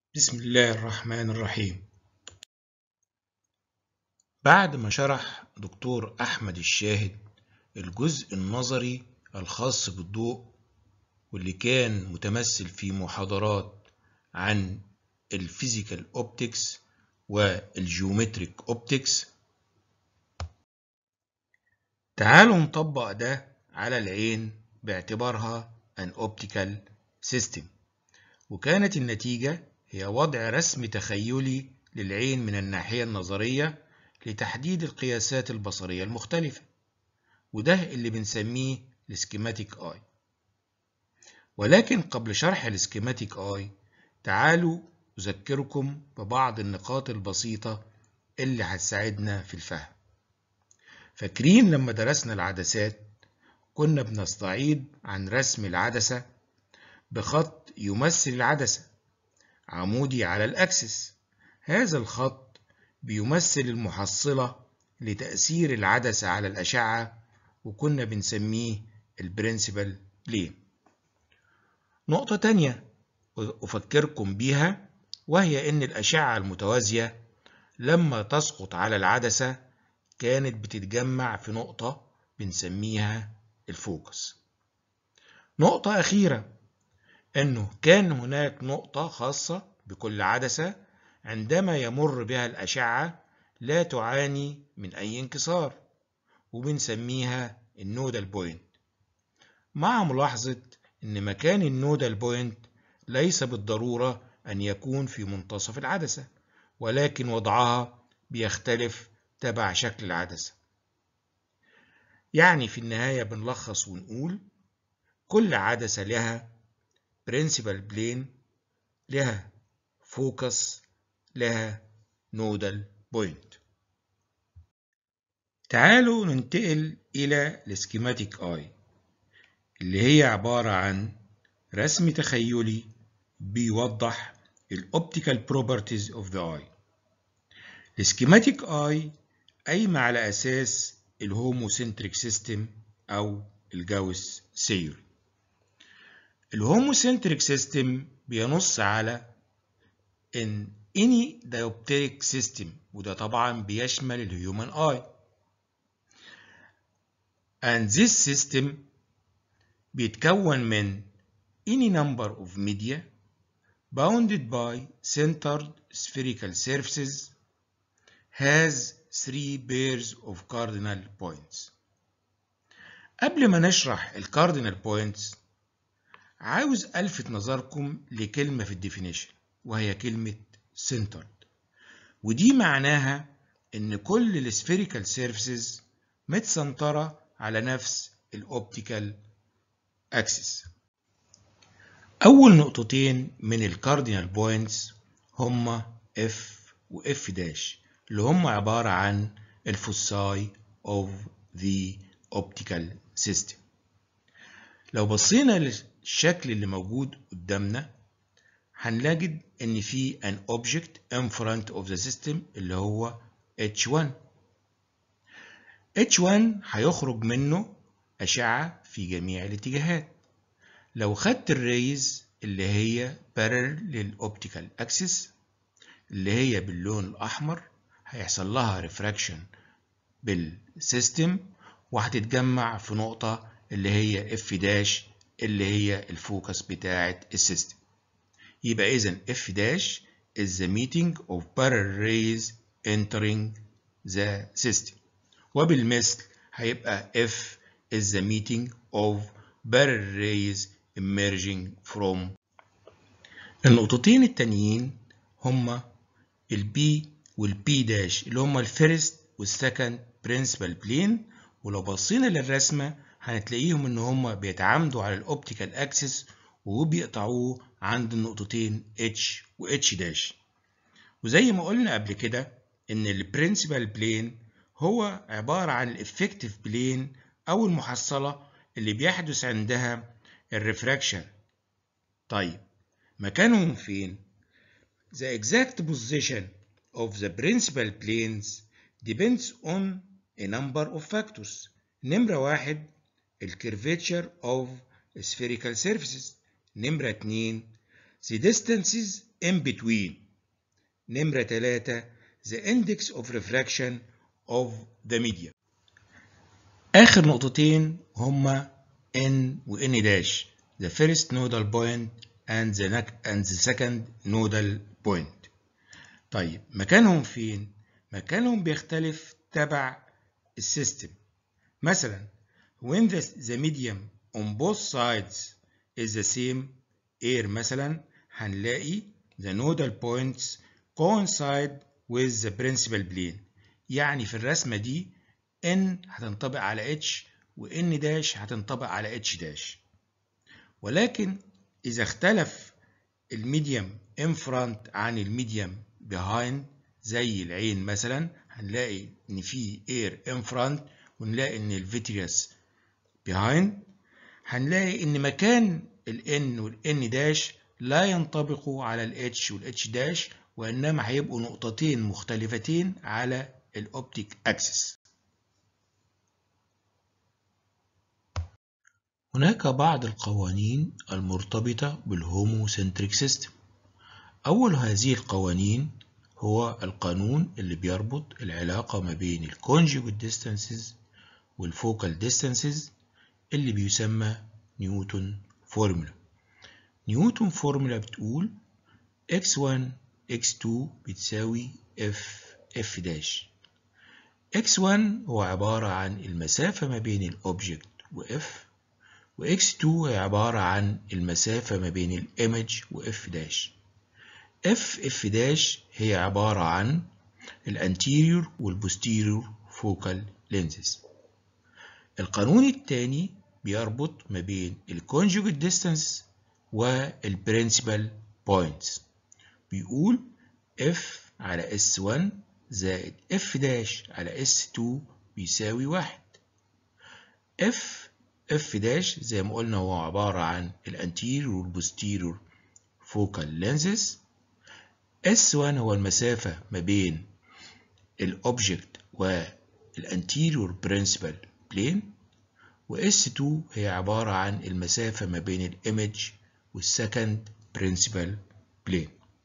بسم الله الرحمن الرحيم بعد ما شرح دكتور أحمد الشاهد الجزء النظري الخاص بالضوء واللي كان متمثل في محاضرات عن الفيزيكال اوبتكس والجيومتريك اوبتكس تعالوا نطبق ده على العين باعتبارها an optical system وكانت النتيجة هي وضع رسم تخيلي للعين من الناحية النظرية لتحديد القياسات البصرية المختلفة وده اللي بنسميه السكيماتيك اي ولكن قبل شرح السكيماتيك اي تعالوا أذكركم ببعض النقاط البسيطة اللي هتساعدنا في الفهم فاكرين لما درسنا العدسات كنا بنستعيض عن رسم العدسة بخط يمثل العدسة عمودي على الأكسس هذا الخط بيمثل المحصلة لتأثير العدسة على الأشعة وكنا بنسميه البرنسبل بلين نقطة تانية أفكركم بيها وهي إن الأشعة المتوازية لما تسقط على العدسة كانت بتتجمع في نقطة بنسميها الفوكس نقطة أخيرة أنه كان هناك نقطة خاصة بكل عدسة عندما يمر بها الأشعة لا تعاني من أي انكسار وبنسميها النودال بوينت مع ملاحظة أن مكان النودال بوينت ليس بالضرورة أن يكون في منتصف العدسة ولكن وضعها بيختلف تبع شكل العدسة يعني في النهاية بنلخص ونقول كل عدسة لها برنسبل بلين لها فوكس لها نودال بوينت تعالوا ننتقل إلى السكيماتيك آي اللي هي عبارة عن رسم تخيلي بيوضح الأوبتيكال بروبرتيز اوف ذا اي السكيماتيك اي قايمة على أساس الهوموسنتريك سيستم أو الجاوس ثيوري الهوموسنتريك سيستم بينص على ان any dioptric system وده طبعا بيشمل الهيومن اي and this system بيتكون من any number of media bounded by centered spherical surfaces has three pairs of cardinal points قبل ما نشرح الكاردينال بوينتس عاوز ألفت نظركم لكلمة في الديفينيشن وهي كلمة centered ودي معناها إن كل السفيريكال سيرفيسز متسنطرة على نفس الأوبتيكال أكسس أول نقطتين من الكاردينال بوينتس هما F و F داش اللي هم عبارة عن الفوساي of the optical system لو بصينا للشكل اللي موجود قدامنا هنلاقي ان في an object in front of the system اللي هو H1 H1 هيخرج منه أشعة في جميع الاتجاهات لو خدت الريز اللي هي parallel للأوبتيكال أكسس اللي هي باللون الأحمر هيحصل لها ريفراكشن بالسيستم وهتتجمع في نقطة اللي هي اف داش اللي هي الفوكس بتاعة السيستم يبقى إذا اف داش is the meeting of parallel rays entering the system وبالمثل هيبقى F is the meeting of parallel rays emerging from النقطتين التانيين هما البي والبي داش اللي هما الفيرست والسكند برنسبل بلين ولو بصينا للرسمة هنتلاقيهم ان هما بيتعامدوا على الاوبتيكال اكسس وبيقطعوه عند النقطتين H و H داش وزي ما قلنا قبل كده ان البرنسبل بلين هو عبارة عن الافكتيف بلين او المحصلة اللي بيحدث عندها الريفراكشن طيب مكانهم فين؟ The exact position of the principal planes depends on a number of factors. نمرة واحد ال curvature of spherical surfaces. نمرة اتنين the distances in between نمرة 3 the index of refraction of the medium آخر نقطتين هما N و N dash the first nodal point and the, and the second nodal point طيب مكانهم فين؟ مكانهم بيختلف تبع السيستم مثلا when the, the medium on both sides is the same air مثلا هنلاقي the nodal points coincide with the principal plane يعني في الرسمة دي N هتنطبق على H و N داش هتنطبق على H داش ولكن إذا اختلف الميديم in front عن الميديم behind زي العين مثلا هنلاقي إن في air in front ونلاقي إن الفيتريوس behind هنلاقي إن مكان ال N وال N داش لا ينطبقوا على ال H وال H داش وإنما هيبقوا نقطتين مختلفتين على الأوبتيك أكسس هناك بعض القوانين المرتبطة بالهوموسنتريك سيستم أول هذه القوانين هو القانون اللي بيربط العلاقة ما بين الكونجوجيت ديستانسز والفوكال ديستانسز اللي بيسمى نيوتن فورمولا نيوتن فورمولا بتقول x1 x2 بتساوي f f داش x1 هو عبارة عن المسافة ما بين الأوبجكت و f و x2 هي عبارة عن المسافة ما بين الإيمج و f داش f f داش هي عبارة عن الانتيريور والبوستيريور فوكال لينزز القانون الثاني بيربط ما بين الكونجوجيت ديستانس والبرنسبل بوينتس بيقول f على s1 زائد f داش على s2 بيساوي واحد f f داش زي ما قلنا هو عبارة عن الانتيريور والبوستيريور فوكال لينزز S1 هو المسافة ما بين الأوبجكت والانتيريور برنسبل بلين و S2 هي عبارة عن المسافة ما بين الإيمج والسكند برنسبل بلين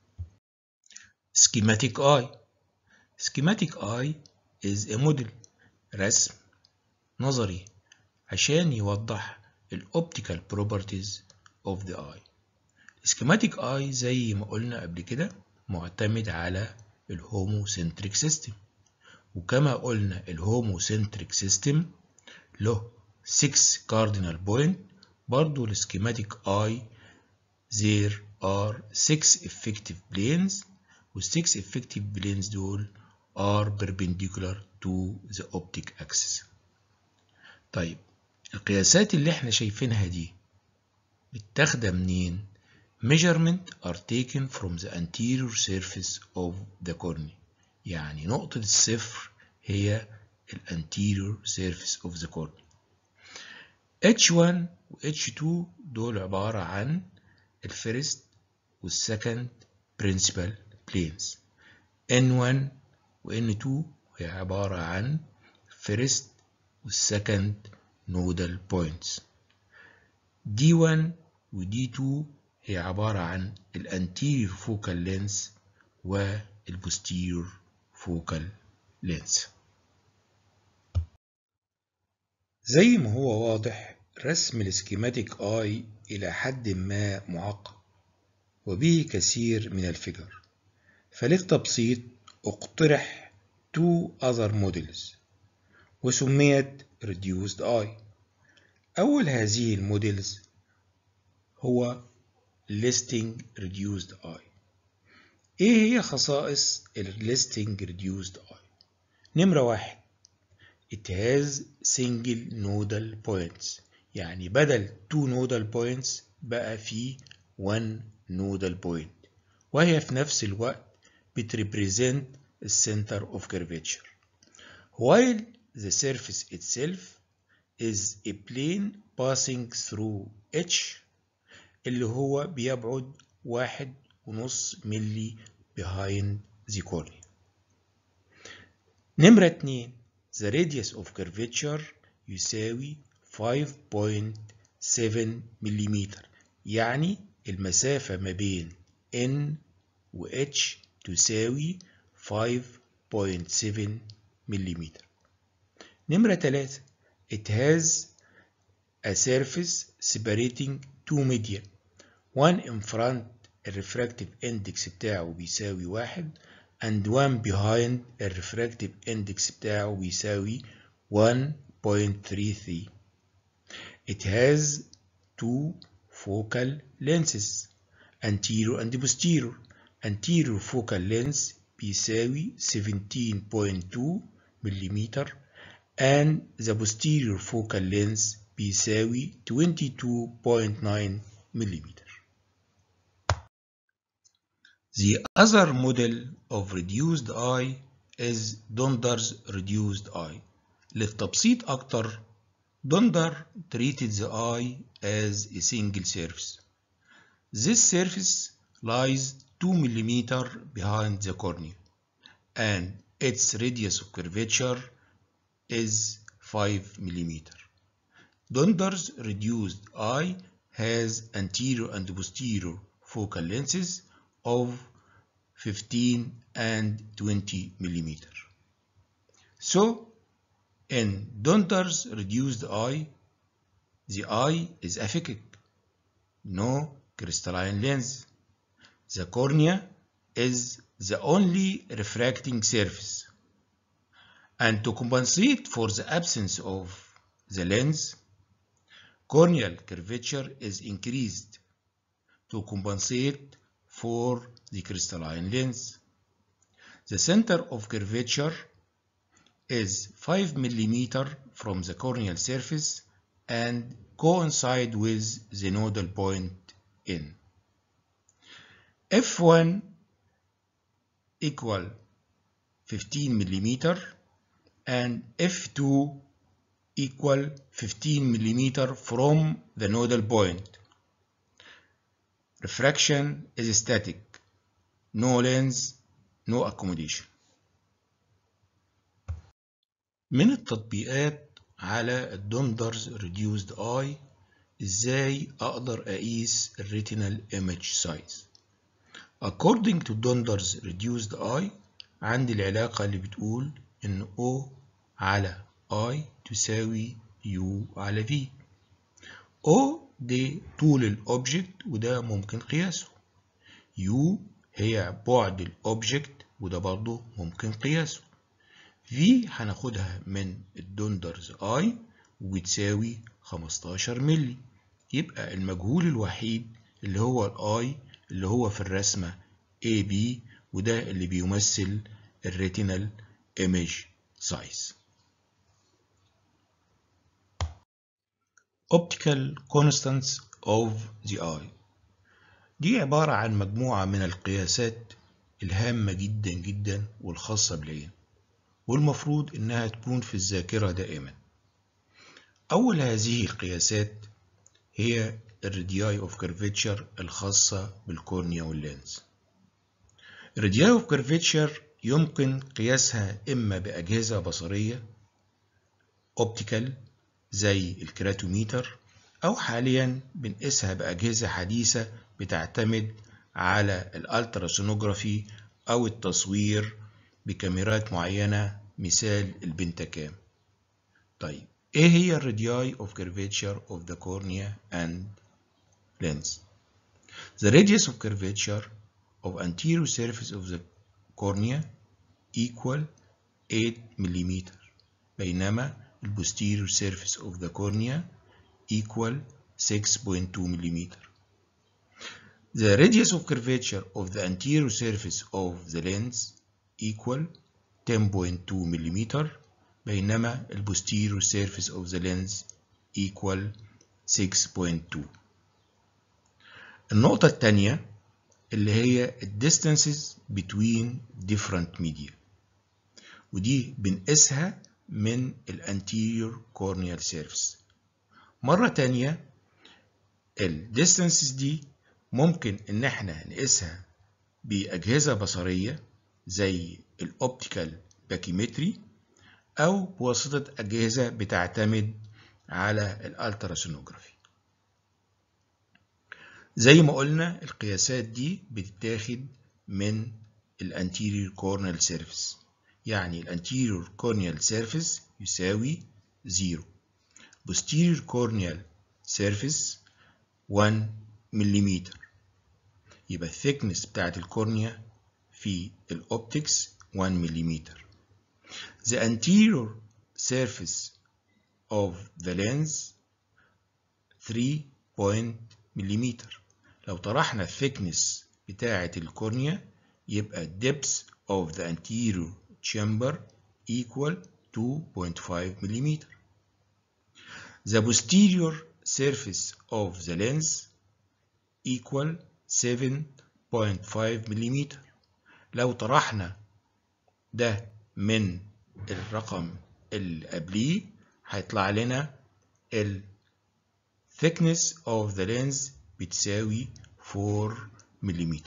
schematic eye schematic eye is a model رسم نظري عشان يوضح الأوبتيكال properties of the eye schematic eye زي ما قلنا قبل كده معتمد على الهوموسنتريك سيستم وكما قلنا الهوموسنتريك سيستم له 6 cardinal point برضو السكيماتيك اي there are 6 effective planes وال 6 effective planes دول are perpendicular to the optic axis طيب القياسات اللي احنا شايفينها دي متاخده منين measurement are taken from the anterior surface of the cornea يعني نقطة الصفر هي ال anterior surface of the cornea H1 و H2 دول عبارة عن الفيرست والسكند principal planes N1 و N2 هي عبارة عن first والسكند nodal points D1 و D2 هي عبارة عن الانتيريور فوكال لينس والبوستيريور فوكال لينس زي ما هو واضح رسم السكيماتيك اي إلى حد ما معقد وبه كثير من الفجر فللتبسيط اقترح two other models وسميت reduced eye أول هذه الموديلز هو listing reduced eye ايه هي خصائص ال listing reduced eye نمرة واحد it has single nodal points يعني بدل two nodal points بقى في one nodal point وهي في نفس الوقت بتريبريزنت السنتر of curvature while the surface itself is a plane passing through H اللي هو بيبعد واحد ونص ملي behind the cornea نمرة اتنين the radius of curvature يساوي 5.7 ملم يعني المسافة ما بين N و H تساوي 5.7 ملم نمرة 3 it has a surface separating two media one in front الريفراكتيف index بتاعه بيساوي واحد and one behind الريفراكتيف index بتاعه بيساوي 1.33 it has two focal lenses anterior and posterior anterior focal length بيساوي 17.2 ملم and the posterior focal length بيساوي 22.9 ملم The other model of reduced eye is Donder's reduced eye. للتبسيط أكتر Donder treated the eye as a single surface. This surface lies 2 mm behind the cornea and its radius of curvature is 5 mm. Donder's reduced eye has anterior and posterior focal lenses of 15 and 20 millimeter. So, in Donder's reduced eye, the eye is aphakic, no crystalline lens. The cornea is the only refracting surface. And to compensate for the absence of the lens, corneal curvature is increased to compensate for the crystalline lens. The center of curvature is 5 mm from the corneal surface and coincide with the nodal point N. F1 equal 15 mm and F2 equal 15 mm from the nodal point. Refraction is static. No lens, no accommodation. من التطبيقات على الدوندرز reduced eye ازاي اقدر اقيس الريتينال image size according to Donder's reduced eye عندي العلاقة اللي بتقول ان O على I تساوي U على V O دي طول الأوبجكت وده ممكن قياسه U هي بعد الأوبجكت وده برضه ممكن قياسه V هناخدها من الدوندرز I وبتساوي 15 ملي يبقى المجهول الوحيد اللي هو الاي اللي هو في الرسمة AB وده اللي بيمثل الريتينال ايمج سايز Optical constants of the eye دي عبارة عن مجموعة من القياسات الهامة جدا جدا والخاصة بالعين والمفروض إنها تكون في الذاكرة دائما أول هذه القياسات هي الرادياي اوف كيرفيتشر الخاصة بالكورنيا واللينز الرادياي اوف كيرفيتشر يمكن قياسها إما بأجهزة بصرية اوبتيكال زي الكراتوميتر أو حاليا بنقيسها بأجهزة حديثة بتعتمد على الالتراسونوجرافي أو التصوير بكاميرات معينة مثال البنتكام طيب ايه هي الرادياي of curvature of the cornea and lens the radius of curvature of anterior surface of the cornea equal 8 mm بينما the posterior surface of the cornea equal 6.2 mm the radius of curvature of the anterior surface of the lens equal 10.2 mm بينما ال posterior surface of the lens equal 6.2 النقطة الثانية اللي هي distances between different media ودي بنقيسها من ال anterior corneal surface مرة تانية ال distances دي ممكن ان احنا نقيسها بأجهزة بصرية زي الاوبتيكال باكيمتري أو بواسطة أجهزة بتعتمد على الالتراسونوجرافي زي ما قلنا القياسات دي بتتاخد من الانتيريور كورنيال سيرفيس يعني الانتيريور كورنيال سيرفيس يساوي 0 posterior corneal surface 1 ملم يبقى الثيكنس بتاعت الكورنيا في الأوبتكس 1 ملم The anterior surface of the lens 3 ملم لو طرحنا الثيكنس بتاعة الكورنيا يبقى depth of the anterior chamber equal 2.5 ملم The posterior surface of the lens equal 7.5 ملم لو طرحنا ده من الرقم اللي قبليه هيطلع لنا ال thickness of the lens بتساوي 4 ملم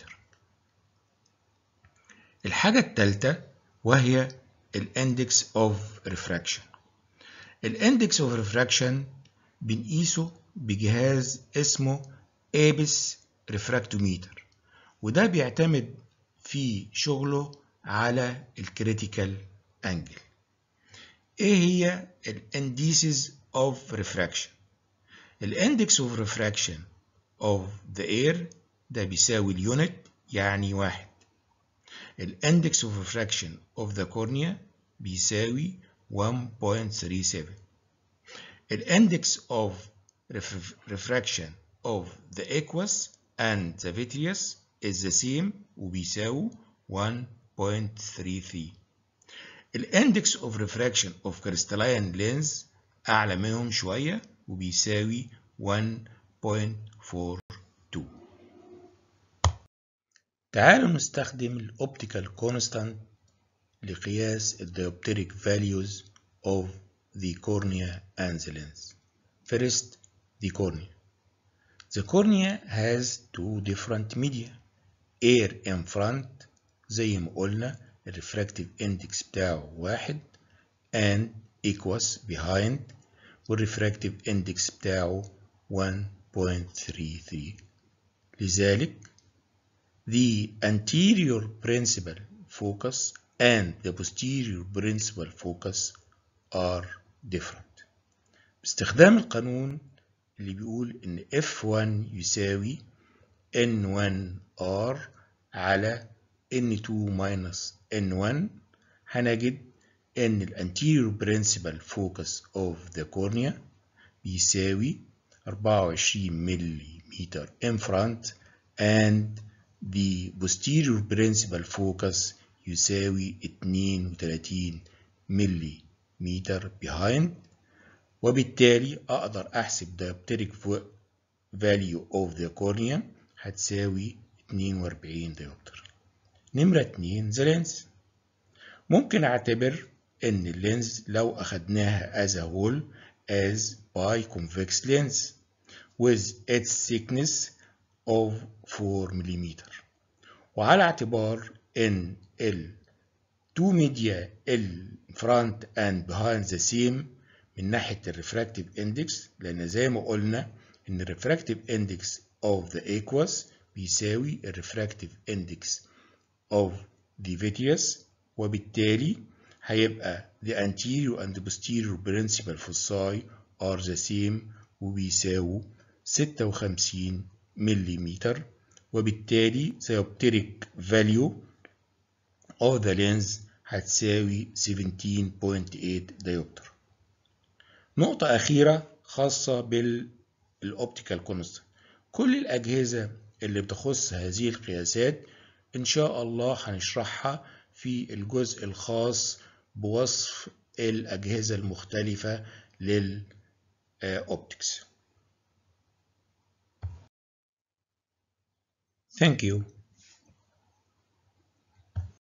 الحاجة الثالثة وهي الاندكس of refraction الاندكس of refraction بنقيسه بجهاز اسمه ابس ريفراكتوميتر وده بيعتمد في شغله على الكريتيكال انجل ايه هي الانديسز اوف ريفراكشن الاندكس اوف ريفراكشن اوف ذا اير ده بيساوي اليونت يعني واحد الاندكس اوف ريفراكشن اوف ذا كورنيا بيساوي 1.37 الاندكس اوف refraction of the aqueous and the vitreous is the same وبيساوي 1.33 الاندكس of refraction of crystalline lens أعلى منهم شوية وبيساوي 1.42 تعالوا نستخدم الأوبتيكال كونستانت لقياس الديوبتريك values of the cornea and the lens. First, the cornea. The cornea has two different media. air in front زي ما قلنا الريفراكتيف اندكس بتاعه واحد and equals behind والريفراكتيف اندكس بتاعه 1.33 لذلك the anterior principal focus and the posterior principal focus are different باستخدام القانون اللي بيقول ان F1 يساوي N1R على N2 minus N1 هنجد ان ال anterior principal focus of the cornea بيساوي 24 ملم in front and the posterior principal focus يساوي 32 ملم متر behind وبالتالي أقدر أحسب dioptric value of the cornea هتساوي 42 diopter نمرة 2 the lens ممكن أعتبر إن اللينز لو أخدناها as a whole as biconvex lens with its thickness of 4 ملم وعلى اعتبار إن ال two media ال front and behind the same من ناحية الريفراكتيف اندكس لأن زي ما قلنا إن الريفراكتيف اندكس of the aqueous بيساوي الريفراكتيف اندكس of the vitreous وبالتالي هيبقى the anterior and the posterior principal foci are the same وبيساووا 56 ملم وبالتالي dioptric value of the lens هتساوي 17.8 ديوبتر نقطة أخيرة خاصة بالأوبتيكال كونستانت كل الأجهزة اللي بتخص هذه القياسات إن شاء الله هنشرحها في الجزء الخاص بوصف الأجهزة المختلفة للأوبتكس Thank you.